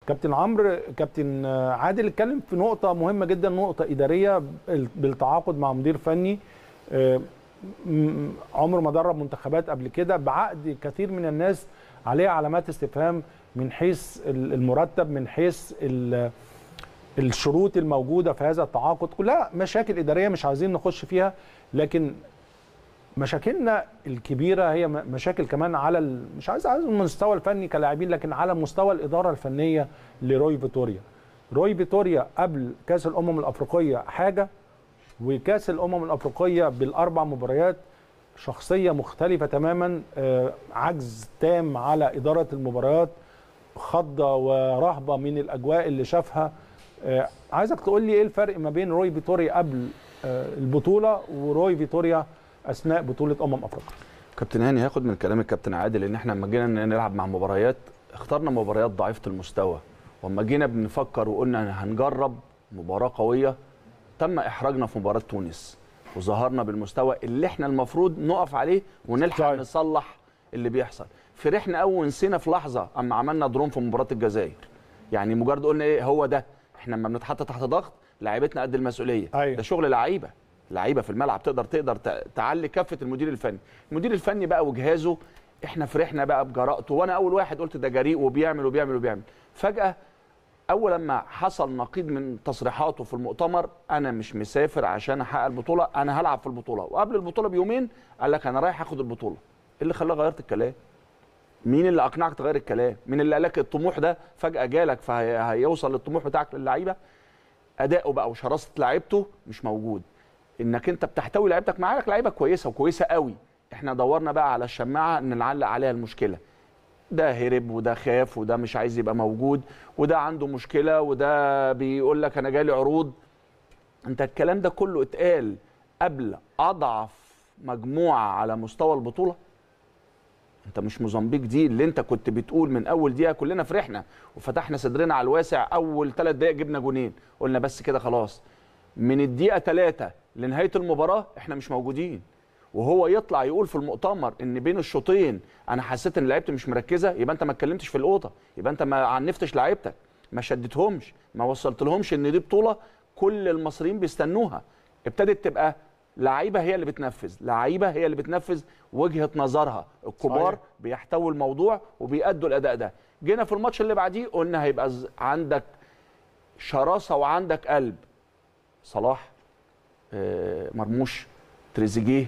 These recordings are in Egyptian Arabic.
كابتن عمرو كابتن عادل اتكلم في نقطه مهمه جدا نقطه اداريه بالتعاقد مع مدير فني آه، م- عمره ما درب منتخبات قبل كده بعقد كثير من الناس عليه علامات استفهام من حيث ال- المرتب من حيث ال- الشروط الموجوده في هذا التعاقد كلها مشاكل اداريه مش عايزين نخش فيها لكن مشاكلنا الكبيره هي م- مشاكل كمان على ال- مش عايز على المستوى الفني كلاعبين لكن على مستوى الاداره الفنيه لروي فيتوريا روي فيتوريا قبل كاس الامم الافريقيه حاجه وكاس الامم الافريقيه بالاربع مباريات شخصيه مختلفه تماما آه، عجز تام على اداره المباريات خضه ورهبه من الاجواء اللي شافها آه، عايزك تقول لي ايه الفرق ما بين روي فيتوريا قبل آه، البطوله وروي فيتوريا اثناء بطوله امم افريقيا كابتن هاني هاخد من كلام الكابتن عادل ان احنا لما جينا نلعب مع مباريات اخترنا مباريات ضعيفه المستوى واما جينا بنفكر وقلنا هنجرب مباراه قويه تم احراجنا في مباراه تونس وظهرنا بالمستوى اللي احنا المفروض نقف عليه ونلحق صحيح. نصلح اللي بيحصل فرحنا قوي ونسينا في لحظه اما عملنا درون في مباراه الجزائر يعني مجرد قلنا ايه هو ده احنا لما بنتحط تحت ضغط لعيبتنا قد المسؤوليه أيوة. ده شغل لعيبه لعيبه في الملعب تقدر تقدر ت- تعلي كافه المدير الفني المدير الفني بقى وجهازه احنا فرحنا بقى بجرأته وانا اول واحد قلت ده جريء وبيعمل وبيعمل وبيعمل فجاه اول لما حصل نقيض من تصريحاته في المؤتمر انا مش مسافر عشان احقق البطوله انا هلعب في البطوله وقبل البطوله بيومين قال لك انا رايح اخد البطوله ايه اللي خلاه غيرت الكلام مين اللي اقنعك تغير الكلام مين اللي قال لك الطموح ده فجاه جالك فهيوصل للطموح بتاعك للعيبه اداؤه بقى وشراسه لعيبته مش موجود انك انت بتحتوي لعيبتك معاك لعيبه كويسه وكويسه قوي احنا دورنا بقى على الشماعه ان نعلق عليها المشكله ده هرب وده خاف وده مش عايز يبقى موجود وده عنده مشكله وده بيقول لك انا جالي عروض انت الكلام ده كله اتقال قبل اضعف مجموعه على مستوى البطوله انت مش موزمبيق دي اللي انت كنت بتقول من اول دقيقه كلنا فرحنا وفتحنا صدرنا على الواسع اول ثلاث دقائق جبنا جونين قلنا بس كده خلاص من الدقيقه ثلاثة لنهايه المباراه احنا مش موجودين وهو يطلع يقول في المؤتمر ان بين الشوطين انا حسيت ان لعيبتي مش مركزه يبقى انت ما اتكلمتش في الاوضه يبقى انت ما عنفتش لعيبتك ما شدتهمش ما وصلت لهمش ان دي بطوله كل المصريين بيستنوها ابتدت تبقى لعيبه هي اللي بتنفذ لعيبه هي اللي بتنفذ وجهه نظرها الكبار صحيح. بيحتووا الموضوع وبيأدوا الاداء ده جينا في الماتش اللي بعديه قلنا هيبقى ز- عندك شراسه وعندك قلب صلاح آه، مرموش تريزيجيه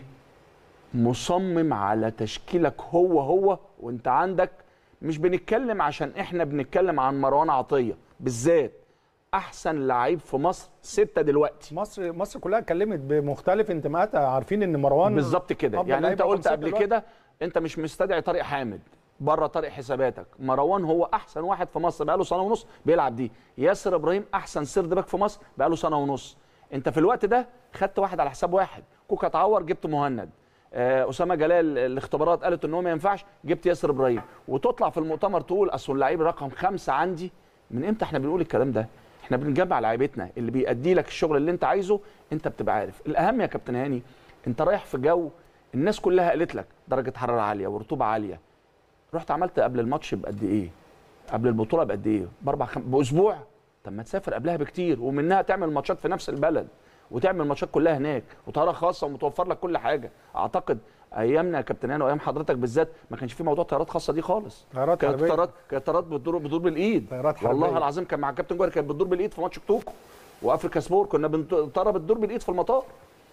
مصمم على تشكيلك هو هو وانت عندك مش بنتكلم عشان احنا بنتكلم عن مروان عطيه بالذات احسن لعيب في مصر ستة دلوقتي مصر مصر كلها اتكلمت بمختلف انتماءاتها عارفين ان مروان بالظبط كده أفضل يعني لعيب انت رقم قلت ستة قبل دلوقتي. كده انت مش مستدعي طارق حامد بره طارق حساباتك مروان هو احسن واحد في مصر بقاله سنه ونص بيلعب دي ياسر ابراهيم احسن سيرد باك في مصر بقاله سنه ونص انت في الوقت ده خدت واحد على حساب واحد كوكا اتعور جبت مهند آه، اسامه جلال الاختبارات قالت ان هو ما ينفعش جبت ياسر ابراهيم وتطلع في المؤتمر تقول اصل اللعيب رقم خمسة عندي من امتى احنا بنقول الكلام ده احنا بنجمع لعيبتنا اللي بيأدي لك الشغل اللي انت عايزه انت بتبقى عارف الاهم يا كابتن هاني انت رايح في جو الناس كلها قالت لك درجه حراره عاليه ورطوبه عاليه رحت عملت قبل الماتش بقد ايه قبل البطوله بقد ايه باربع خم... باسبوع طب ما تسافر قبلها بكتير ومنها تعمل ماتشات في نفس البلد وتعمل ماتشات كلها هناك وطياره خاصه ومتوفر لك كل حاجه اعتقد ايامنا يا كابتن هاني وايام حضرتك بالذات ما كانش في موضوع طيارات خاصه دي خالص طيارات كانت حربية. طيارات كانت طيارات بتدور بتدور بالايد طيارات والله حربية. العظيم كان مع الكابتن جوهر كانت بتدور بالايد في ماتش كتوكو وافريكا سبور كنا بنط- الطياره بتدور بالايد في المطار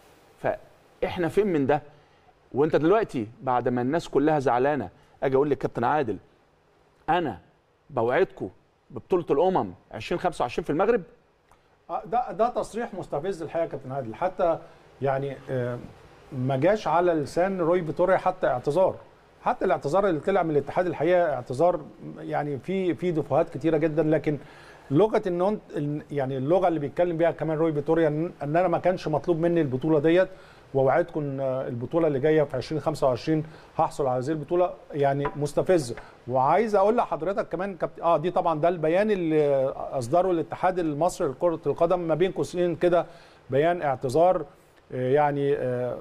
فاحنا فين من ده وانت دلوقتي بعد ما الناس كلها زعلانه اجي اقول للكابتن عادل انا بوعدكم ببطوله الامم 2025 في المغرب آه، ده ده تصريح مستفز الحقيقه يا كابتن عادل حتى يعني آه، ما جاش على لسان روي فيتوريا حتى اعتذار حتى الاعتذار اللي طلع من الاتحاد الحقيقه اعتذار يعني في في دفوهات كتيره جدا لكن لغه ان أنت- إن- يعني اللغه اللي بيتكلم بيها كمان روي فيتوريا ان إن انا ما كانش مطلوب مني البطوله ديت ووعدكم ان البطوله اللي جايه في 2025 هحصل على هذه البطوله يعني مستفز وعايز اقول لحضرتك كمان كابت... اه دي طبعا ده البيان اللي اصدره الاتحاد المصري لكره القدم ما بين قوسين كده بيان اعتذار آه، يعني آه،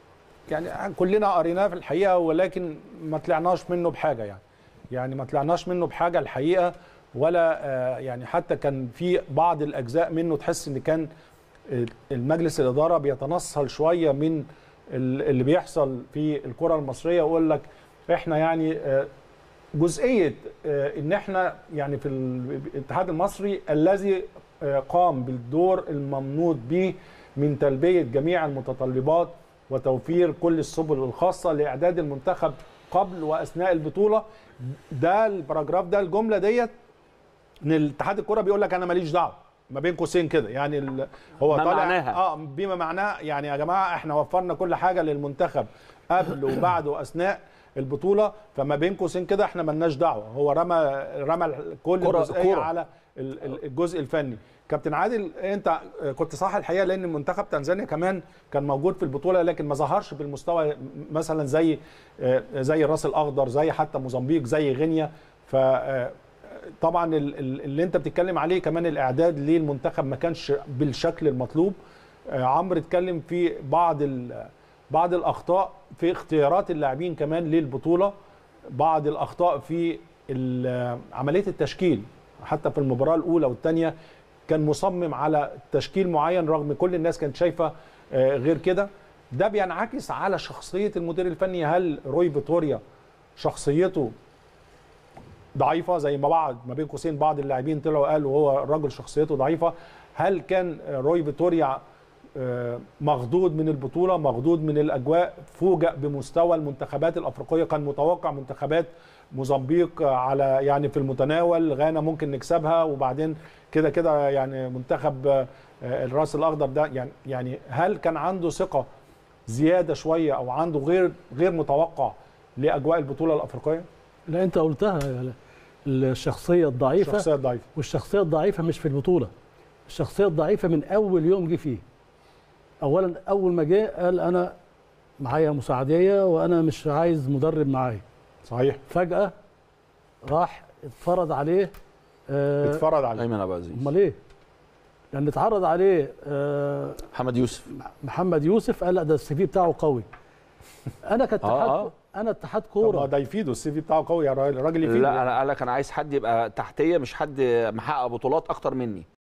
يعني كلنا قريناه في الحقيقه ولكن ما طلعناش منه بحاجه يعني يعني ما طلعناش منه بحاجه الحقيقه ولا آه، يعني حتى كان في بعض الاجزاء منه تحس ان كان آه، المجلس الاداره بيتنصل شويه من ال- اللي بيحصل في الكره المصريه ويقول لك احنا يعني آه، جزئيه آه، ان احنا يعني في ال- الاتحاد المصري الذي آه، قام بالدور الممنوط به من تلبيه جميع المتطلبات وتوفير كل السبل الخاصه لاعداد المنتخب قبل واثناء البطوله ده الباراجراف ده الجمله ديت ان الاتحاد الكره بيقول لك انا ماليش دعوه ما بين قوسين كده يعني ال- هو ما طالع معناها. اه بما معناه يعني يا جماعه احنا وفرنا كل حاجه للمنتخب قبل وبعد واثناء البطوله فما بين قوسين كده احنا مالناش دعوه هو رمى رمى ال- كل كرة- الجزئيه كرة. على ال- ال- الجزء الفني كابتن عادل انت كنت صح الحقيقه لان منتخب تنزانيا كمان كان موجود في البطوله لكن ما ظهرش بالمستوى مثلا زي آه، زي الراس الاخضر زي حتى موزمبيق زي غينيا ف آه، طبعا ال- ال- اللي انت بتتكلم عليه كمان الاعداد للمنتخب ما كانش بالشكل المطلوب آه، عمرو اتكلم في بعض ال- بعض الاخطاء في اختيارات اللاعبين كمان للبطوله بعض الاخطاء في ال- عمليه التشكيل حتى في المباراه الاولى والثانيه كان مصمم على تشكيل معين رغم كل الناس كانت شايفه آه، غير كده ده بينعكس على شخصيه المدير الفني هل روي فيتوريا شخصيته ضعيفه زي ما بعض ما بين قوسين بعض اللاعبين طلعوا قالوا هو الراجل شخصيته ضعيفه هل كان روي فيتوريا آه، مخضوض من البطوله مخضوض من الاجواء فوجئ بمستوى المنتخبات الافريقيه كان متوقع منتخبات موزمبيق آه، على يعني في المتناول غانا ممكن نكسبها وبعدين كده كده يعني منتخب آه، الراس الاخضر ده يعني يعني هل كان عنده ثقه زياده شويه او عنده غير غير متوقع لاجواء البطوله الافريقيه لا انت قلتها الشخصيه الضعيفه شخصيه ضعيفه والشخصيه الضعيفه مش في البطوله الشخصيه الضعيفه من اول يوم جه فيه اولا اول ما جه قال انا معايا مساعديه وانا مش عايز مدرب معايا صحيح فجاه راح اتفرض عليه آه، اتفرج عليه ايمن ابو عزيز امال ايه لان اتعرض عليه آه، محمد يوسف محمد يوسف قال لا ده السي في بتاعه قوي انا كاتحاد آه، آه. انا اتحاد طب ما كوره ده يفيده السي في بتاعه قوي يا راجل الراجل يفيده لا انا قال لك انا عايز حد يبقى تحتيه مش حد محقق بطولات اكتر مني